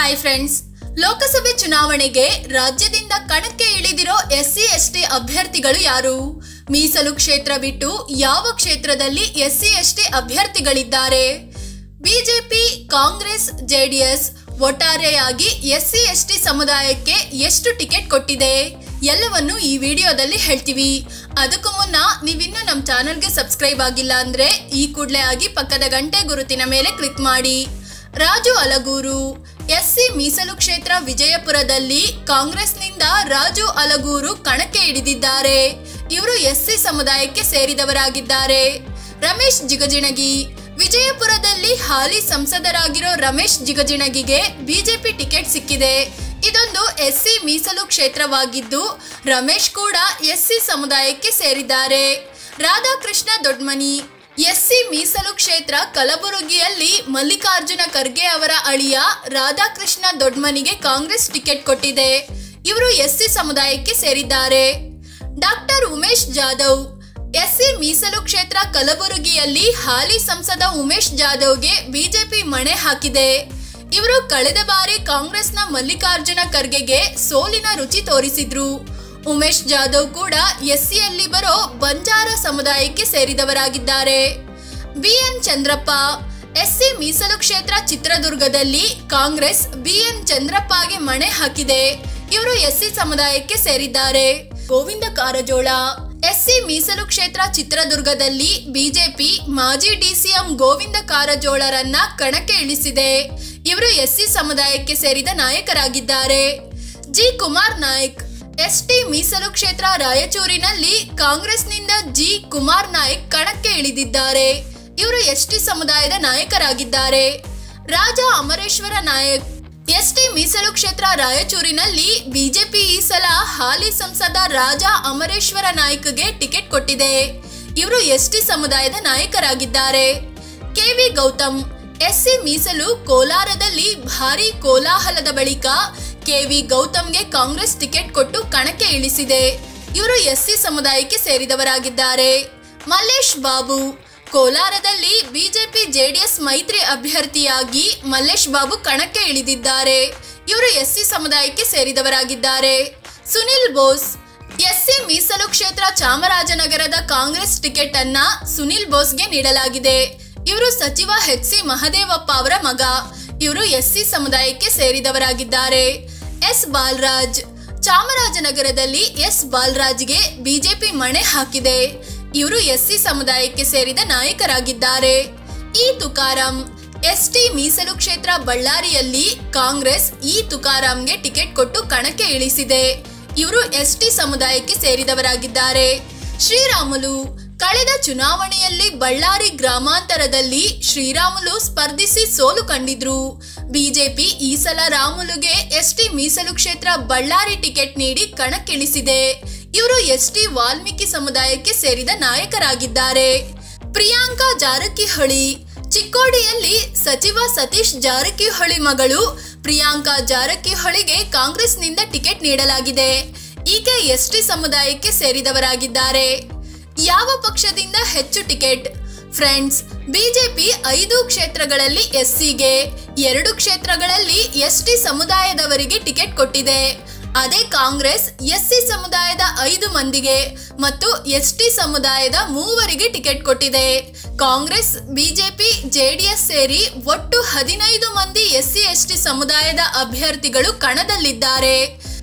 hi friends ಲೋಕಸಭೆ ಚುನಾವಣೆಗೆ ರಾಜ್ಯದಿಂದ ಕಣಕ್ಕೆ ಇಳಿದಿರೋ ಎಸ್ಸಿ ಎಸ್ಟಿ ಅಭ್ಯರ್ಥಿಗಳು ಯಾರು ಮೀಸಲು ಕ್ಷೇತ್ರ ಬಿಟ್ಟು ಯಾವ ಕ್ಷೇತ್ರದಲ್ಲಿ ಎಸ್ಸಿ ಎಸ್ಟಿ ಅಭ್ಯರ್ಥಿಗಳಿದ್ದಾರೆ ಬಿಜೆಪಿ ಕಾಂಗ್ರೆಸ್ ಜೆಡಿಎಸ್ ಒಟ್ಟಾರೆಯಾಗಿ ಎಸ್ಸಿ ಎಸ್ಟಿ ಸಮುದಾಯಕ್ಕೆ ಎಷ್ಟು ಟಿಕೆಟ್ ಕೊಟ್ಟಿದೆ ಎಲ್ಲವನ್ನು ಈ ವಿಡಿಯೋದಲ್ಲಿ ಹೇಳ್ತೀವಿ ಅದಕ್ಕೂ ಮುನ್ನ ನೀವಿನ್ನೂ ನಮ್ಮ ಚಾನಲ್ಗೆ ಸಬ್ಸ್ಕ್ರೈಬ್ ಆಗಿಲ್ಲ ಅಂದ್ರೆ ಈ ಕೂಡಲೇ ಆಗಿ ಪಕ್ಕದ ಗಂಟೆ ಗುರುತಿನ ಮೇಲೆ ಕ್ಲಿಕ್ ಮಾಡಿ ರಾಜು ಅಲಗೂರು ಎಸ್ಸಿ ಮೀಸಲು ಕ್ಷೇತ್ರ ವಿಜಯಪುರದಲ್ಲಿ ಕಾಂಗ್ರೆಸ್ನಿಂದ ರಾಜು ಅಲಗೂರು ಕಣಕ್ಕೆ ಇಳಿದಿದ್ದಾರೆ ಇವರು ಎಸ್ಸಿ ಸಮುದಾಯಕ್ಕೆ ಸೇರಿದವರಾಗಿದ್ದಾರೆ ರಮೇಶ್ ಜಿಗಜಿಣಗಿ ವಿಜಯಪುರದಲ್ಲಿ ಹಾಲಿ ಸಂಸದರಾಗಿರೋ ರಮೇಶ್ ಜಿಗಜಿಣಗಿಗೆ ಬಿಜೆಪಿ ಟಿಕೆಟ್ ಸಿಕ್ಕಿದೆ ಇದೊಂದು ಎಸ್ಸಿ ಮೀಸಲು ಕ್ಷೇತ್ರವಾಗಿದ್ದು ರಮೇಶ್ ಕೂಡ ಎಸ್ಸಿ ಸಮುದಾಯಕ್ಕೆ ಸೇರಿದ್ದಾರೆ ರಾಧಾಕೃಷ್ಣ ದೊಡ್ಮನಿ ಎಸ್ಸಿ ಮೀಸಲು ಕ್ಷೇತ್ರ ಕಲಬುರಗಿಯಲ್ಲಿ ಮಲ್ಲಿಕಾರ್ಜುನ ಖರ್ಗೆ ಅವರ ಅಳಿಯ ರಾಧಾಕೃಷ್ಣ ದೊಡ್ಮನಿಗೆ ಕಾಂಗ್ರೆಸ್ ಟಿಕೆಟ್ ಕೊಟ್ಟಿದೆ ಇವರು ಎಸ್ಸಿ ಸಮುದಾಯಕ್ಕೆ ಸೇರಿದ್ದಾರೆ ಡಾಕ್ಟರ್ ಉಮೇಶ್ ಜಾಧವ್ ಎಸ್ಸಿ ಮೀಸಲು ಕ್ಷೇತ್ರ ಕಲಬುರಗಿಯಲ್ಲಿ ಹಾಲಿ ಸಂಸದ ಉಮೇಶ್ ಜಾಧವ್ಗೆ ಬಿಜೆಪಿ ಮಣೆ ಹಾಕಿದೆ ಇವರು ಕಳೆದ ಬಾರಿ ಕಾಂಗ್ರೆಸ್ನ ಮಲ್ಲಿಕಾರ್ಜುನ ಖರ್ಗೆಗೆ ಸೋಲಿನ ರುಚಿ ತೋರಿಸಿದ್ರು ಉಮೇಶ್ ಜಾಧವ್ ಕೂಡ ಎಸ್ಸಿಯಲ್ಲಿ ಬರೋ ಬಂಜಾರ ಸಮುದಾಯಕ್ಕೆ ಸೇರಿದವರಾಗಿದ್ದಾರೆ ಬಿಎನ್ ಚಂದ್ರಪ್ಪ ಎಸ್ಸಿ ಮೀಸಲು ಕ್ಷೇತ್ರ ಚಿತ್ರದುರ್ಗದಲ್ಲಿ ಕಾಂಗ್ರೆಸ್ ಬಿಎನ್ ಚಂದ್ರಪ್ಪಗೆ ಮಣೆ ಹಾಕಿದೆ ಇವರು ಎಸ್ಸಿ ಸಮುದಾಯಕ್ಕೆ ಸೇರಿದ್ದಾರೆ ಗೋವಿಂದ ಕಾರಜೋಳ ಎಸ್ಸಿ ಮೀಸಲು ಕ್ಷೇತ್ರ ಚಿತ್ರದುರ್ಗದಲ್ಲಿ ಬಿಜೆಪಿ ಮಾಜಿ ಡಿಸಿಎಂ ಗೋವಿಂದ ಕಾರಜೋಳರನ್ನ ಕಣಕ್ಕೆ ಇಳಿಸಿದೆ ಇವರು ಎಸ್ಸಿ ಸಮುದಾಯಕ್ಕೆ ಸೇರಿದ ನಾಯಕರಾಗಿದ್ದಾರೆ ಜಿ ಕುಮಾರ್ ನಾಯ್ಕ್ ಎಸ್ಟಿ ಮೀಸಲು ಕ್ಷೇತ್ರ ರಾಯಚೂರಿನಲ್ಲಿ ಕಾಂಗ್ರೆಸ್ನಿಂದ ಜಿ ಕುಮಾರ್ ನಾಯ್ಕ್ ಕಣಕ್ಕೆ ಇಳಿದಿದ್ದಾರೆ ಇವರು ಎಸ್ಟಿ ಸಮುದಾಯದ ನಾಯಕರಾಗಿದ್ದಾರೆ ರಾಜ ಅಮರೇಶ್ವರ ನಾಯಕ್ ಎಸ್ಟಿ ಮೀಸಲು ಕ್ಷೇತ್ರ ರಾಯಚೂರಿನಲ್ಲಿ ಬಿಜೆಪಿ ಈ ಸಲ ಹಾಲಿ ಸಂಸದ ರಾಜ ಅಮರೇಶ್ವರ ನಾಯ್ಕ್ಗೆ ಟಿಕೆಟ್ ಕೊಟ್ಟಿದೆ ಇವರು ಎಸ್ಟಿ ಸಮುದಾಯದ ನಾಯಕರಾಗಿದ್ದಾರೆ ಕೆವಿ ಗೌತಮ್ ಎಸ್ಸಿ ಮೀಸಲು ಕೋಲಾರದಲ್ಲಿ ಭಾರಿ ಕೋಲಾಹಲದ ಬಳಿಕ ಕೆವಿ ಗೌತಮ್ಗೆ ಕಾಂಗ್ರೆಸ್ ಟಿಕೆಟ್ ಕೊಟ್ಟು ಕಣಕ್ಕೆ ಇಳಿಸಿದೆ ಇವರು ಎಸ್ಸಿ ಸಮುದಾಯಕ್ಕೆ ಸೇರಿದವರಾಗಿದ್ದಾರೆ ಮಲ್ಲೇಶ್ ಬಾಬು ಕೋಲಾರದಲ್ಲಿ ಬಿಜೆಪಿ ಜೆಡಿಎಸ್ ಮೈತ್ರಿ ಅಭ್ಯರ್ಥಿಯಾಗಿ ಮಲ್ಲೇಶ್ ಬಾಬು ಕಣಕ್ಕೆ ಇಳಿದಿದ್ದಾರೆ ಇವರು ಎಸ್ಸಿ ಸಮುದಾಯಕ್ಕೆ ಸೇರಿದವರಾಗಿದ್ದಾರೆ ಸುನಿಲ್ ಬೋಸ್ ಎಸ್ಸಿ ಮೀಸಲು ಕ್ಷೇತ್ರ ಚಾಮರಾಜನಗರದ ಕಾಂಗ್ರೆಸ್ ಟಿಕೆಟ್ ಅನ್ನ ಸುನಿಲ್ ಬೋಸ್ಗೆ ನೀಡಲಾಗಿದೆ ಇವರು ಸಚಿವ ಎಚ್ ಸಿ ಮಹದೇವಪ್ಪ ಅವರ ಮಗ ಇವರು ಎಸ್ಸಿ ಸಮುದಾಯಕ್ಕೆ ಸೇರಿದವರಾಗಿದ್ದಾರೆ ಎಸ್ ಬಾಲರಾಜ್ ಚಾಮರಾಜನಗರದಲ್ಲಿ ಎಸ್ ಬಾಲರಾಜ್ಗೆ ಬಿಜೆಪಿ ಮಣೆ ಹಾಕಿದೆ ಇವರು ಎಸ್ಸಿ ಸಮುದಾಯಕ್ಕೆ ಸೇರಿದ ನಾಯಕರಾಗಿದ್ದಾರೆ ಇ ತುಕಾರಾಂ ಎಸ್ಟಿ ಮೀಸಲು ಕ್ಷೇತ್ರ ಬಳ್ಳಾರಿಯಲ್ಲಿ ಕಾಂಗ್ರೆಸ್ ಇ ತುಕಾರಾಂಗೆ ಟಿಕೆಟ್ ಕೊಟ್ಟು ಕಣಕ್ಕೆ ಇಳಿಸಿದೆ ಇವರು ಎಸ್ಟಿ ಸಮುದಾಯಕ್ಕೆ ಸೇರಿದವರಾಗಿದ್ದಾರೆ ಶ್ರೀರಾಮುಲು ಕಳೆದ ಚುನಾವಣೆಯಲ್ಲಿ ಬಳ್ಳಾರಿ ಗ್ರಾಮಾಂತರದಲ್ಲಿ ಶ್ರೀರಾಮುಲು ಸ್ಪರ್ಧಿಸಿ ಸೋಲು ಕಂಡಿದ್ರು ಬಿಜೆಪಿ ಈ ಸಲ ರಾಮುಲುಗೆ ಎಸ್ಟಿ ಮೀಸಲು ಕ್ಷೇತ್ರ ಬಳ್ಳಾರಿ ಟಿಕೆಟ್ ನೀಡಿ ಕಣಕ್ಕಿಳಿಸಿದೆ ಇವರು ಎಸ್ಟಿ ವಾಲ್ಮೀಕಿ ಸಮುದಾಯಕ್ಕೆ ಸೇರಿದ ನಾಯಕರಾಗಿದ್ದಾರೆ ಪ್ರಿಯಾಂಕಾ ಜಾರಕಿಹೊಳಿ ಚಿಕ್ಕೋಡಿಯಲ್ಲಿ ಸಚಿವ ಸತೀಶ್ ಜಾರಕಿಹೊಳಿ ಮಗಳು ಪ್ರಿಯಾಂಕಾ ಜಾರಕಿಹೊಳಿಗೆ ಕಾಂಗ್ರೆಸ್ನಿಂದ ಟಿಕೆಟ್ ನೀಡಲಾಗಿದೆ ಈಕೆ ಎಸ್ಟಿ ಸಮುದಾಯಕ್ಕೆ ಸೇರಿದವರಾಗಿದ್ದಾರೆ ಯಾವ ಪಕ್ಷದಿಂದ ಹೆಚ್ಚು ಟಿಕೆಟ್ ಫ್ರೆಂಡ್ಸ್ ಬಿಜೆಪಿ ಐದು ಕ್ಷೇತ್ರಗಳಲ್ಲಿ ಎಸ್ಸಿಗೆ ಎರಡು ಕ್ಷೇತ್ರಗಳಲ್ಲಿ ಎಸ್ಟಿ ಸಮುದಾಯದವರಿಗೆ ಟಿಕೆಟ್ ಕೊಟ್ಟಿದೆ ಅದೇ ಕಾಂಗ್ರೆಸ್ ಎಸ್ಸಿ ಸಮುದಾಯದ ಐದು ಮಂದಿಗೆ ಮತ್ತು ಎಸ್ಟಿ ಸಮುದಾಯದ ಮೂವರಿಗೆ ಟಿಕೆಟ್ ಕೊಟ್ಟಿದೆ ಕಾಂಗ್ರೆಸ್ ಬಿಜೆಪಿ ಜೆಡಿಎಸ್ ಸೇರಿ ಒಟ್ಟು ಹದಿನೈದು ಮಂದಿ ಎಸ್ಸಿ ಎಸ್ಟಿ ಸಮುದಾಯದ ಅಭ್ಯರ್ಥಿಗಳು ಕಣದಲ್ಲಿದ್ದಾರೆ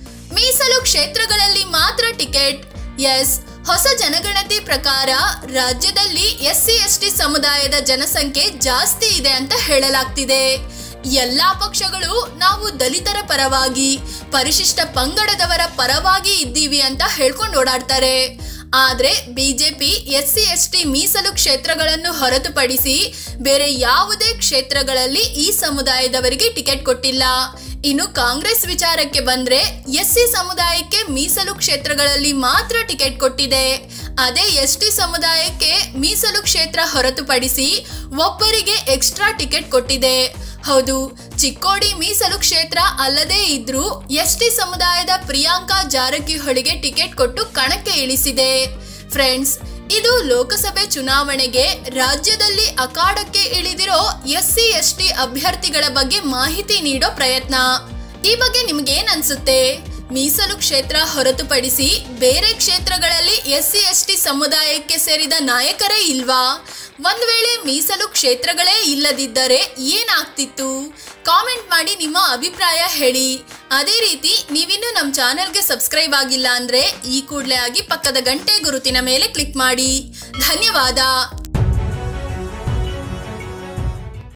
ಮೀಸಲು ಕ್ಷೇತ್ರಗಳಲ್ಲಿ ಮಾತ್ರ ಟಿಕೆಟ್ ಎಸ್ ಹೊಸ ಜನಗಣತಿ ಪ್ರಕಾರ ರಾಜ್ಯದಲ್ಲಿ ಎಸ್ಸಿ ಎಸ್ಟಿ ಸಮುದಾಯದ ಜನಸಂಖ್ಯೆ ಜಾಸ್ತಿ ಇದೆ ಅಂತ ಹೇಳಲಾಗ್ತಿದೆ ಎಲ್ಲಾ ಪಕ್ಷಗಳು ನಾವು ದಲಿತರ ಪರವಾಗಿ ಪರಿಶಿಷ್ಟ ಪಂಗಡದವರ ಪರವಾಗಿ ಇದ್ದೀವಿ ಅಂತ ಹೇಳ್ಕೊಂಡು ಓಡಾಡ್ತಾರೆ ಆದ್ರೆ ಬಿಜೆಪಿ ಎಸ್ಸಿ ಎಸ್ಟಿ ಮೀಸಲು ಕ್ಷೇತ್ರಗಳನ್ನು ಹೊರತುಪಡಿಸಿ ಬೇರೆ ಯಾವುದೇ ಕ್ಷೇತ್ರಗಳಲ್ಲಿ ಈ ಸಮುದಾಯದವರಿಗೆ ಟಿಕೆಟ್ ಕೊಟ್ಟಿಲ್ಲ ಇನ್ನು ಕಾಂಗ್ರೆಸ್ ವಿಚಾರಕ್ಕೆ ಬಂದ್ರೆ ಎಸ್ಸಿ ಸಮುದಾಯಕ್ಕೆ ಮೀಸಲು ಕ್ಷೇತ್ರಗಳಲ್ಲಿ ಮಾತ್ರ ಟಿಕೆಟ್ ಕೊಟ್ಟಿದೆ ಅದೇ ಎಸ್ಟಿ ಸಮುದಾಯಕ್ಕೆ ಮೀಸಲು ಕ್ಷೇತ್ರ ಹೊರತುಪಡಿಸಿ ಒಬ್ಬರಿಗೆ ಎಕ್ಸ್ಟ್ರಾ ಟಿಕೆಟ್ ಕೊಟ್ಟಿದೆ ಹೌದು ಚಿಕ್ಕೋಡಿ ಮೀಸಲು ಕ್ಷೇತ್ರ ಅಲ್ಲದೇ ಇದ್ರೂ ಎಸ್ಟಿ ಸಮುದಾಯದ ಪ್ರಿಯಾಂಕಾ ಜಾರಕಿಹೊಳಿಗೆ ಟಿಕೆಟ್ ಕೊಟ್ಟು ಕಣಕ್ಕೆ ಇಳಿಸಿದೆ ಫ್ರೆಂಡ್ಸ್ ಇದು ಲೋಕಸಭೆ ಚುನಾವಣೆಗೆ ರಾಜ್ಯದಲ್ಲಿ ಅಖಾಡಕ್ಕೆ ಇಳಿದಿರೋ ಎಸ್ಸಿ ಎಸ್ಟಿ ಅಭ್ಯರ್ಥಿಗಳ ಬಗ್ಗೆ ಮಾಹಿತಿ ನೀಡೋ ಪ್ರಯತ್ನ ಈ ಬಗ್ಗೆ ನಿಮ್ಗೇನ್ ಅನ್ಸುತ್ತೆ ಮೀಸಲು ಕ್ಷೇತ್ರ ಹೊರತುಪಡಿಸಿ ಬೇರೆ ಕ್ಷೇತ್ರಗಳಲ್ಲಿ ಎಸ್ಸಿ ಎಸ್ಟಿ ಸಮುದಾಯಕ್ಕೆ ಸೇರಿದ ನಾಯಕರೇ ಇಲ್ವಾ ಒಂದ್ ವೇಳೆ ಮೀಸಲು ಕ್ಷೇತ್ರಗಳೇ ಇಲ್ಲದಿದ್ದರೆ ಏನಾಗ್ತಿತ್ತು ಕಾಮೆಂಟ್ ಮಾಡಿ ನಿಮ್ಮ ಅಭಿಪ್ರಾಯ ಹೇಳಿ ಅದೇ ರೀತಿ ನೀವಿನ್ನು ನಮ್ಮ ಚಾನೆಲ್ಗೆ ಸಬ್ಸ್ಕ್ರೈಬ್ ಆಗಿಲ್ಲ ಅಂದ್ರೆ ಈ ಕೂಡಲೇ ಆಗಿ ಪಕ್ಕದ ಗಂಟೆ ಗುರುತಿನ ಮೇಲೆ ಕ್ಲಿಕ್ ಮಾಡಿ ಧನ್ಯವಾದ